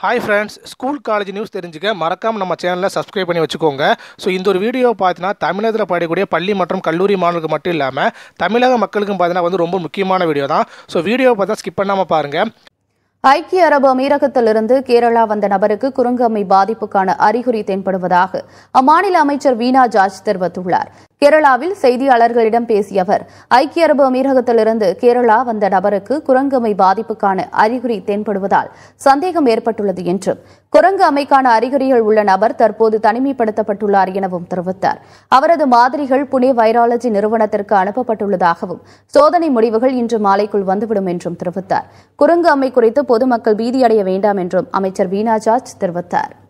hi friends school college news தெரிஞ்சுக்க மறக்காமல் நம்ம சேனலில் சப்ஸ்கிரைப் பண்ணி வச்சுக்கோங்க ஸோ இந்த ஒரு வீடியோ பார்த்தீங்கன்னா தமிழகத்தில் படிக்கக்கூடிய பள்ளி மற்றும் கல்லூரி மாணவர்களுக்கு மட்டும் இல்லாமல் தமிழக மக்களுக்கும் பார்த்தீங்கன்னா வந்து ரொம்ப முக்கியமான வீடியோ தான் ஸோ வீடியோ பார்த்தா ஸ்கிப் பண்ணாமல் பாருங்கள் ஐக்கிய அரபு அமீரகத்திலிருந்து கேரளா வந்த நபருக்கு குரங்கு அம்மை பாதிப்புக்கான அறிகுறி தென்படுவதாக அம்மாநில அமைச்சர் வீணா ஜார்ஜ் தெரிவித்துள்ளார் கேரளாவில் செய்தியாளர்களிடம் பேசிய அவர் ஐக்கிய அரபு அமீரகத்திலிருந்து கேரளா வந்த நபருக்கு குரங்கு அம்மை பாதிப்புக்கான அறிகுறி தென்படுவதால் சந்தேகம் ஏற்பட்டுள்ளது என்றும் குரங்கு அம்மைக்கான அறிகுறிகள் உள்ள நபர் தற்போது தனிமைப்படுத்தப்பட்டுள்ளார் எனவும் தெரிவித்தார் அவரது மாதிரிகள் புனே வைராலஜி நிறுவனத்திற்கு அனுப்பப்பட்டுள்ளதாகவும் சோதனை முடிவுகள் இன்று மாலைக்குள் வந்துவிடும் என்றும் தெரிவித்தார் குரங்கு அம்மை குறித்து பொதுமக்கள் பீதியடைய வேண்டாம் என்றும் அமைச்சர் வீணா ஜார்ஜ் தெரிவித்தார்